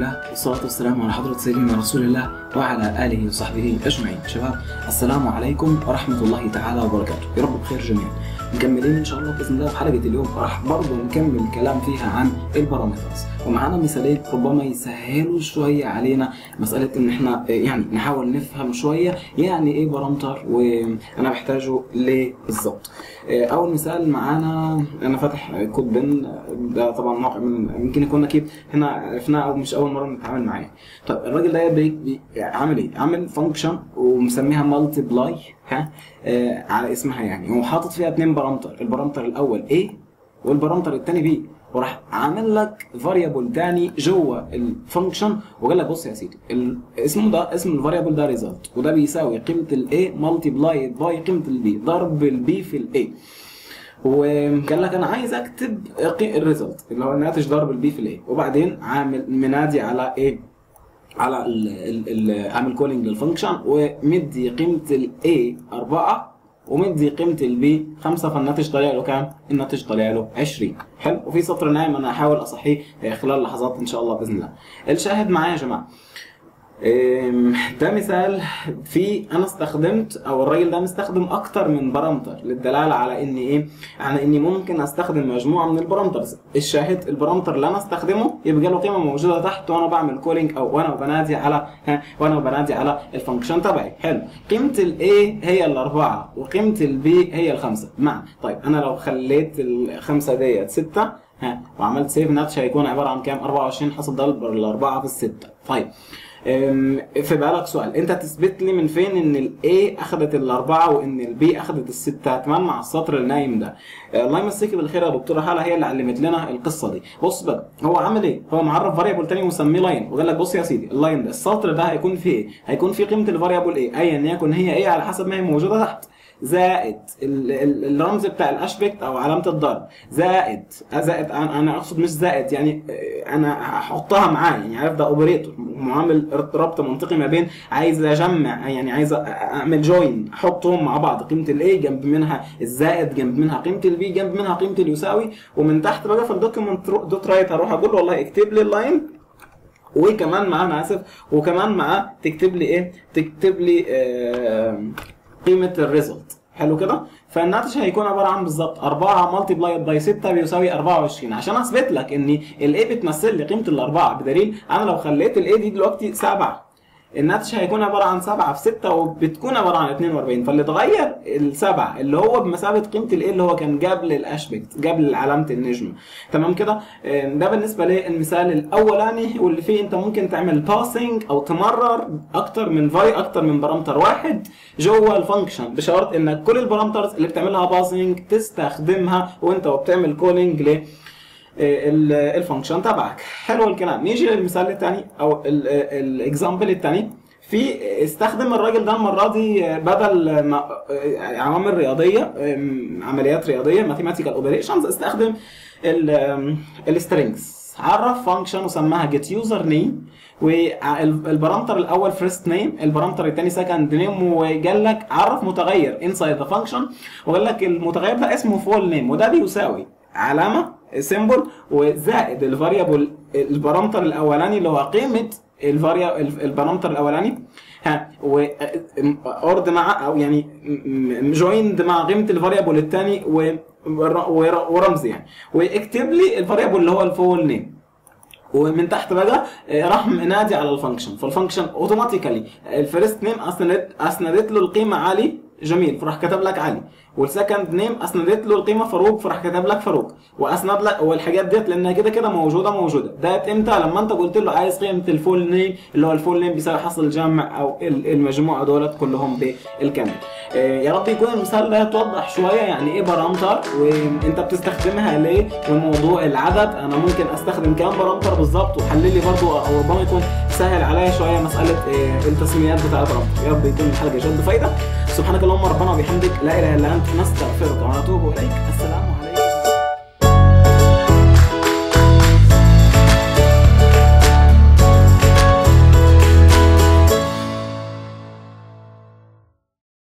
الله والصلاة والسلام على حضرة سيدنا رسول الله وعلى آله وصحبه أجمعين شباب السلام عليكم ورحمة الله تعالى وبركاته يا رب بخير جميعا مكملين إن شاء الله بإذن الله في حلقة اليوم راح برضه نكمل كلام فيها عن البارامترز ومعانا مثالين ربما يسهلوا شوية علينا مسألة إن إحنا يعني نحاول نفهم شوية يعني إيه بارامتر وأنا بحتاجه ليه بالظبط أول مثال معانا أنا فاتح كود بن ده طبعا موقع من يمكن يكون أكيد هنا عرفناه أو مش أول مرة نتعامل معاه طيب الراجل ده بي بي عامل إيه؟ عامل فانكشن ومسميها مالتيبلاي ها آه على اسمها يعني هو حاطط فيها اتنين بارامتر البارامتر الأول A والبارامتر الثاني B وراح عامل لك فاريبل تاني جوه الفانكشن وقال لك بص يا سيدي ال- اسمه ده اسم الفاريبل ده ريزلت وده بيساوي قيمه الاي مالتيبلاي باي قيمه البي ضرب البي في الاي وقال لك انا عايز اكتب الريزلت اللي هو الناتج ضرب البي في الاي وبعدين عامل منادي على ايه على ال ال ال عامل كولينج للفانكشن ومدي قيمه الاي 4 ومدي قيمه البي 5 فالناتج طالع له كام؟ الناتج طالع له 20 حلو وفي سطر نايم انا هحاول اصحيه خلال لحظات ان شاء الله باذن الله. الشاهد معايا يا جماعه إم، ده مثال في انا استخدمت او الراجل ده مستخدم اكتر من بارامتر للدلاله على ان ايه على اني ممكن استخدم مجموعه من البارامترز الشاهد البارامتر اللي انا استخدمه يبقى له قيمه موجوده تحت وانا بعمل كولينج او وانا بنادي على ها وانا بنادي على الفانكشن تبعي حلو قيمه الاي هي الاربعه وقيمه البي هي الخمسه معنى طيب انا لو خليت الخمسه ديت سته ها وعملت سيف ناتش هيكون عباره عن كام 24 حسب ضرب الاربعه في السته طيب أم، في بالك سؤال انت تثبت لي من فين ان الاي اخذت الاربعه وان البي اخذت السته تمام مع السطر النايم ده آه، الله يمسيك بالخير يا دكتوره هاله هي اللي علمت لنا القصه دي بص بقى هو عامل ايه هو معرف فاريبل تاني مسميه لاين وقال لك بص يا سيدي اللاين ده السطر ده هيكون فيه ايه هيكون فيه قيمه الفاريبل ايه ايا يكن هي ايه على حسب ما هي موجوده تحت زائد ال- ال- الرمز بتاع الاشبكت او علامه الضرب زائد آه، زائد انا أنا اقصد مش زائد يعني آه، انا هحطها معاه يعني عارف ده اوبريتور معامل ربط منطقي ما بين عايز اجمع يعني عايز أ- اعمل جوين احطهم مع بعض قيمه الاي جنب منها الزائد جنب منها قيمه البي جنب منها قيمه اليساوي ومن تحت بقى في الدوكيمنت دوت رايت هروح اقول له والله اكتب لي اللاين وكمان معاه انا اسف وكمان معاه تكتب لي ايه تكتب لي آه قيمه الريزلت حلو كده فالناتج هيكون عباره عن بالظبط 4 مالتيبلايد باي 6 بيساوي 24 عشان اثبت لك ان الاي بتمثل لي قيمه الاربعه بدليل انا لو خليت الاي دي دلوقتي 7 الناتج هيكون عباره عن 7 في 6 وبتكون عباره عن 42 فاللي اتغير السبعه اللي هو بمثابه قيمه الايه اللي هو كان قبل الاشبكت قبل علامه النجم تمام كده آه، ده بالنسبه للمثال الاولاني واللي فيه انت ممكن تعمل باسنج او تمرر اكتر من فاي اكتر من بارامتر واحد جوه الفانكشن بشرط انك كل البارامترز اللي بتعملها باسنج تستخدمها وانت وبتعمل كولينج ل ال- الفانكشن تبعك حلو الكلام نيجي للمثال الثاني او الاكزامبل الثاني في استخدم الراجل ده المره دي بدل ما عوامل رياضيه عمليات رياضيه ماثيماتيكال اوبريشنز استخدم السترينجز عرف فانكشن وسماها جيت يوزر نيم والبارامتر الاول فيرست نيم البارامتر الثاني سكند نيم وقال لك عرف متغير انسايد ذا فانكشن وقال لك المتغير ده اسمه فول نيم وده بيساوي علامه سيمبل وزائد الفاريبل البارامتر الاولاني اللي هو قيمه الفاريا البارامتر الاولاني ها و اورد مع او يعني جويند مع قيمه الفاريبل الثاني ورمز يعني واكتب لي الفاريبل اللي هو الفول نيم ومن تحت بقى آه، راح منادي على الفانكشن فالفانكشن اوتوماتيكالي الفيرست نيم اسندت اسندت له القيمه علي جميل فراح كتب لك علي والسكند نيم اسندت له القيمه فاروق فراح كتب لك فاروق واسند لك والحاجات ديت لانها كده كده موجوده موجوده ده امتى لما انت قلت له عايز قيمه الفول نيم اللي هو الفول نيم بيساوي حصل الجمع او ال- المجموعه دولت كلهم بالكامل آه، يا رب يكون المثال ده توضح شويه يعني ايه بارامتر وانت بتستخدمها ليه وموضوع العدد انا ممكن استخدم كام بارامتر بالظبط وحلل لي برضو او ربما يكون سهل عليا شويه مساله آه، التسميات بتاع البارامتر يا رب يكون الحلقه جد فايده سبحانك اللهم ربنا وبحمدك لا اله الا انت نستغفرك ونتوب اليك السلام عليكم